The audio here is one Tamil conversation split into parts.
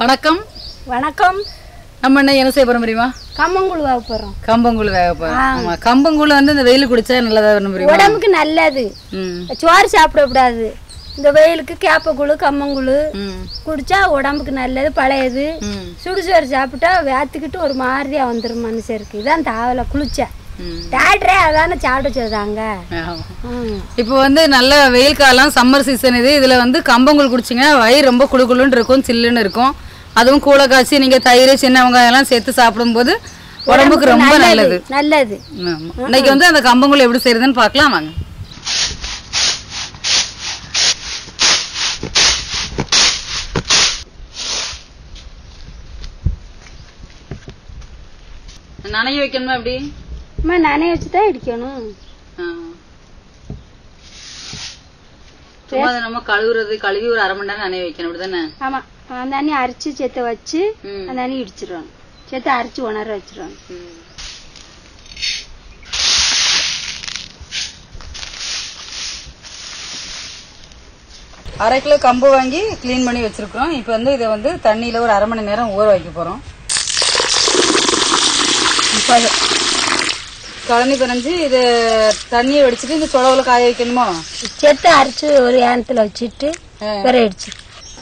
வணக்கம் வணக்கம் நம்ம என்ன என்ன செய்ய போறோம் தெரியுமா கம்மங்குழு வாங்க போகிறோம் கம்பங்கூழ் வேக போறோம் ஆமா கம்பங்கூழ் வந்து இந்த வெயில் குடிச்சா நல்லதா வரும் தெரியுமா உடம்புக்கு நல்லது ம் சோறு சாப்பிடக்கூடாது இந்த வெயிலுக்கு கேப்பக்கூழு கம்மங்குழு ம் குடிச்சா உடம்புக்கு நல்லது பழையது ம் சுடுசோறு சாப்பிட்டா வேத்துக்கிட்டு ஒரு மாதிரியா வந்துடும் மனுஷருக்கு இதான் தாவலை குளிச்சா ம் டாக்டரே அதானே சாப்பிட சொல்றாங்க ஆமா. ம். இப்போ வந்து நல்ல வெயில் காலம் சம்மர் சீசன் இது இதுல வந்து கம்பங்கூழ் குடிச்சிங்கன்னா வயிறு ரொம்ப குளுகுளுன்னு இருக்கும் சில்லுன்னு இருக்கும் அதுவும் கூழ காய்ச்சி நீங்க தயிர் சின்ன வெங்காயம் எல்லாம் சேர்த்து சாப்பிடும்போது உடம்புக்கு ரொம்ப நல்லது நல்லது ஆமா. இன்னைக்கு வந்து அந்த கம்பங்கூழ் எப்படி செய்யறதுன்னு பார்க்கலாம் வாங்க நனைய வைக்கணுமா எப்படி அம்மா நனைய வச்சு தான் இடிக்கணும் ஆ. சும்மா அதை நம்ம கழுவுறது கழுவி ஒரு அரை மணி நேரம் நனைய வைக்கணும் அப்படிதானே ஆமா அந்த தண்ணி அரைச்சி சேர்த்து வச்சு ம். அந்த தண்ணி இடிச்சிருவாங்க சேர்த்து அரைச்சி உணர வச்சிருவாங்க ம். அரை கிலோ கம்பு வாங்கி க்ளீன் பண்ணி வச்சிருக்கிறோம் இப்போ வந்து இதை வந்து தண்ணியில ஒரு அரை மணி நேரம் ஊற வைக்க போறோம் இப்போ அது கழனி பிணைஞ்சு இது தண்ணியை வடிச்சிட்டு இந்த சுடவுல காய வைக்கணுமோ சேர்த்து அரைச்சி ஒரு ஏனத்துல வச்சுட்டு ஆ. வேற அடிச்சு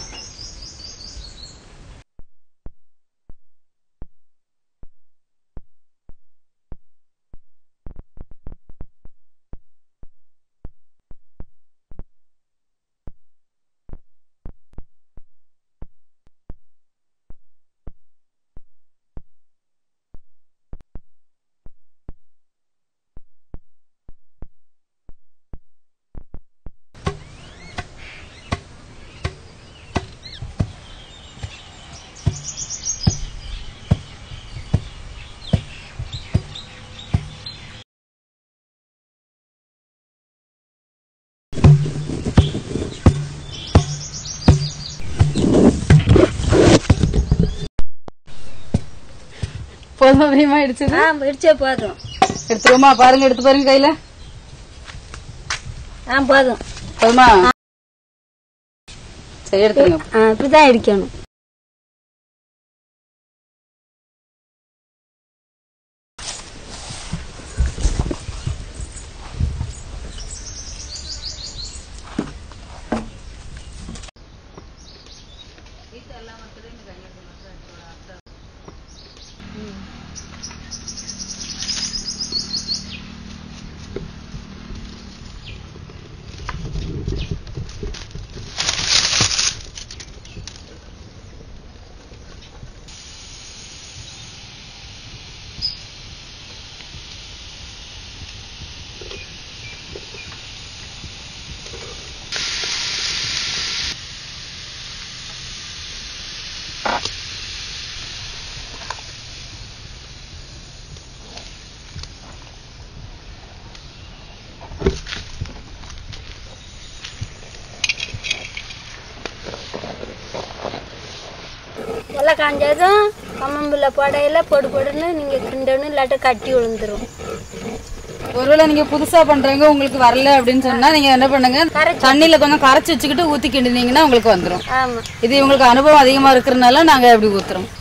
போதுமா பிரியமா எடுத்தது ஆ இடிச்சே போதும் எடுத்துருவோமா பாருங்க எடுத்து பாருங்க கையில ஆ போதும் போதுமா சரி எடுத்துருங்க ஆ இப்படிதான் இடிக்கணும் எல்லாம் காஞ்சதும் கம்மம்பில்ல போடையில பொடு பொடுன்னு நீங்க கிண்டணும் இல்லாட்ட கட்டி விழுந்துரும் ஒருவேளை நீங்க புதுசா பண்றீங்க உங்களுக்கு வரல அப்படின்னு சொன்னா நீங்க என்ன பண்ணுங்க தண்ணியில கொஞ்சம் கரைச்சு வச்சுக்கிட்டு ஊத்தி கிண்டினீங்கன்னா உங்களுக்கு வந்துரும் ஆமா இது உங்களுக்கு அனுபவம் அதிகமா இருக்கிறதுனால நாங்க அப்படி ஊத்துறோம்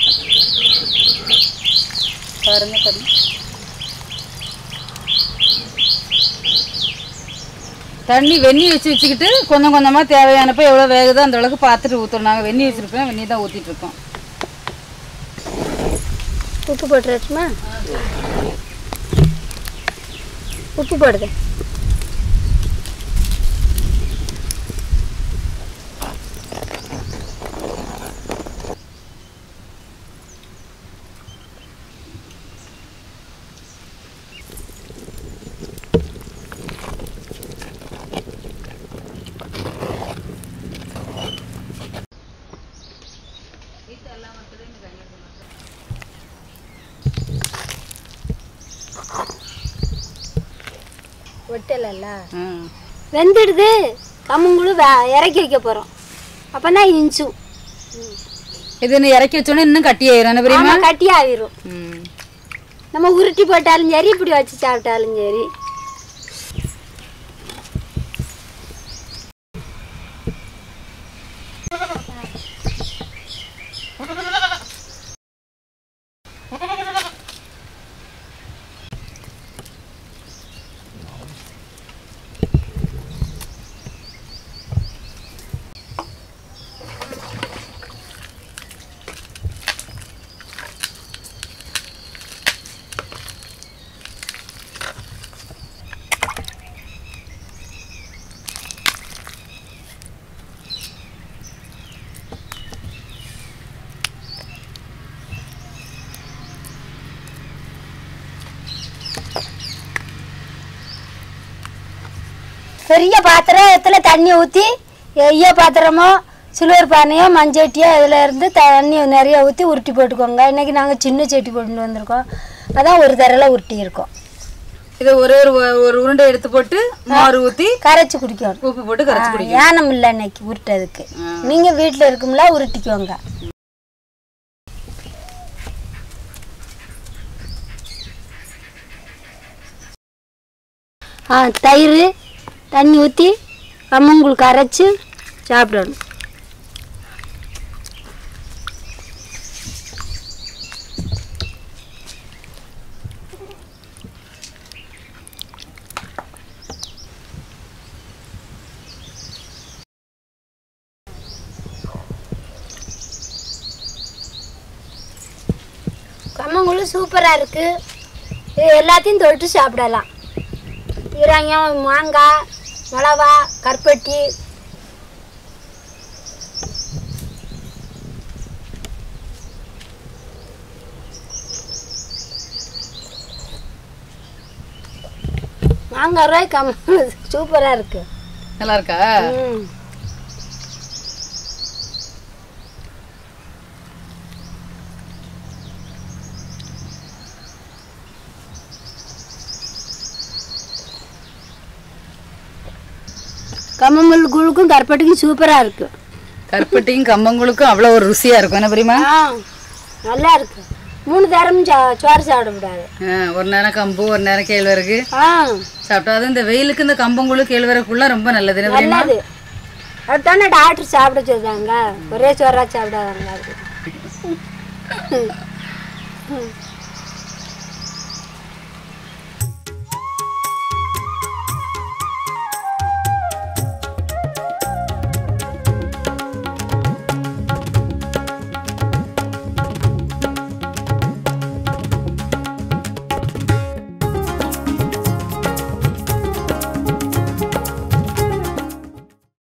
பாருங்க பாருங்க தண்ணி வெந்நி வச்சு வச்சுக்கிட்டு கொஞ்சம் கொஞ்சமா தேவையானப்ப எவ்வளவு வேகுதோ அந்த அளவுக்கு பார்த்துட்டு ஊத்துறோம் நாங்க வெந்நி வச்சிருக்கோம் வெந்நி தான் ஊத்திட்டு இருக்கோம் உப்பு போட்டுருச்சுமா உப்பு போடுது ஒட்டலல்ல ம். வெந்துடுது கம்மங்குழு வே- இறக்கி வைக்க போறோம் அப்பதான் இஞ்சும் இது நீ இறக்கி வச்சோன்னே இன்னும் கட்டி ஆயிரும் என்ன தெரியுமா ஆமா கட்டி ஆயிரும் ம். நம்ம உருட்டி போட்டாலும் சரி இப்படி வச்சு சாப்பிட்டாலும் சரி பெரிய பாத்திரத்துல தண்ணி ஊற்றி எய்ய பாத்திரமோ சில்வர் பானையோ மஞ்சட்டியோ இதில் இருந்து தண்ணி நிறைய ஊற்றி உருட்டி போட்டுக்கோங்க இன்னைக்கு நாங்கள் சின்ன சட்டி போட்டு வந்திருக்கோம் அதான் ஒரு தரையில் உருட்டி இருக்கோம் இதை ஒரே ஒரு ஒரு உருண்டை எடுத்து போட்டு மோர் ஊத்தி கரைச்சி குடிக்கணும் உப்பு போட்டு கரைச்சி குடி யானம் இல்லை இன்னைக்கு உருட்டதுக்கு நீங்கள் வீட்டில் இருக்கும்ல உருட்டிக்கோங்க ஆ தயிர் தண்ணி ஊற்றி கம்மங்கூழ் கரைச்சி சாப்பிடணும் கம்மங்கூழ் சூப்பராக இருக்குது இது எல்லாத்தையும் தொட்டு சாப்பிடலாம் ஈராங்கம் மாங்காய் மிளவா கருப்பட்டி மாங்காய் ரூபாய் கம் சூப்பராக இருக்கு நல்லா இருக்கா ம் கம்மமுள் கூழுக்கும் கருப்பட்டிக்கும் சூப்பராக இருக்கு கருப்பட்டியும் கம்பங்களுக்கும் அவ்வளோ ஒரு ருசியா இருக்கும் என்ன தெரியுமா ஆ நல்லா இருக்கு மூணு நேரமும் சா- சோறு சாப்பிடக்கூடாது ஆ, ஒரு நேரம் கம்பு ஒரு நேரம் கேழ்வரகு ஆ சாப்பிட்டா அது இந்த வெயிலுக்கு இந்த கம்பங்குழு கேழ்வரகுள்ள ரொம்ப நல்லது என்ன தெரியுமா நல்லது அதுதானே டாக்டர் சாப்பிட சொல்றாங்க ஒரே சோறா சாப்பிடாதாங்க அது